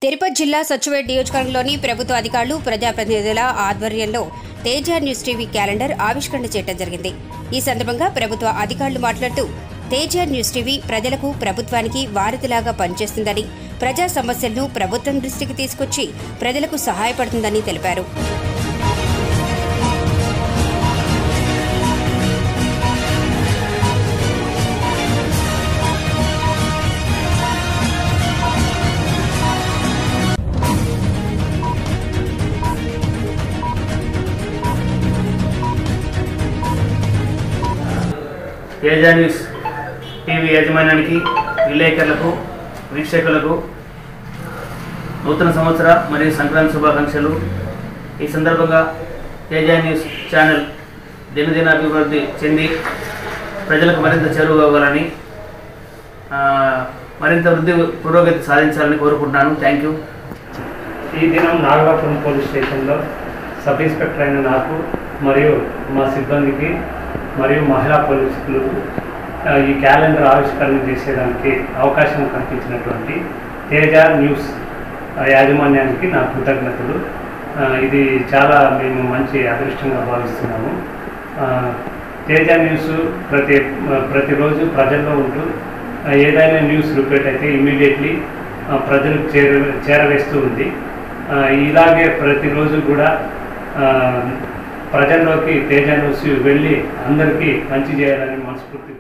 తిరుపతి జిల్లా సచివేట్ నియోజకవర్గంలోని ప్రభుత్వ అధికారులు ప్రజాప్రతినిధుల ఆధ్వర్యంలో తేజ న్యూస్ టీవీ క్యాలెండర్ ఆవిష్కరణ చేయడం జరిగింది ఈ సందర్భంగా ప్రభుత్వ అధికారులు మాట్లాడుతూ తేజ న్యూస్ టీవీ ప్రజలకు ప్రభుత్వానికి వారధిలాగా పనిచేస్తుందని ప్రజా సమస్యలను ప్రభుత్వం దృష్టికి తీసుకొచ్చి ప్రజలకు సహాయపడుతుందని తెలిపారు తేజ న్యూస్ టీవీ యాజమాన్యానికి విలేకరులకు వీక్షకులకు నూతన సంవత్సర మరియు సంక్రాంతి శుభాకాంక్షలు ఈ సందర్భంగా తేజ న్యూస్ ఛానల్ దినదిన అభివృద్ధి చెంది ప్రజలకు మరింత చేరువవ్వాలని ఆ, మరింత వృద్ధి పురోగతి సాధించాలని కోరుకుంటున్నాను థ్యాంక్ యూ ఈ దినం నాగలాపురం పోలీస్ స్టేషన్లో సబ్ ఇన్స్పెక్టర్ అయిన నాకు మరియు మా సిబ్బందికి మరియు మహిళా పోలీసులకు ఆ, ఈ క్యాలెండర్ ఆవిష్కరణ చేసేదానికి అవకాశం కల్పించినటువంటి తేజ న్యూస్ ఆ, యాజమాన్యానికి నా కృతజ్ఞతలు ఆ, ఇది చాలా మేము మంచి అదృష్టంగా భావిస్తున్నాము ఆ, తేజ న్యూస్ ప్రతి ప్రతిరోజు ప్రజల్లో ఉంటూ ఆ, ఏదైనా న్యూస్ రిపీట్ అయితే ఇమీడియట్లీ ప్రజలకు చేర చేరవేస్తూ ఉంది ఆ, ఇలాగే ప్రతిరోజు కూడా ఆ, ప్రజల్లోకి తేజ న్యూస్ వెళ్ళి అందరికీ మంచి చేయాలని మనస్ఫూర్తిగా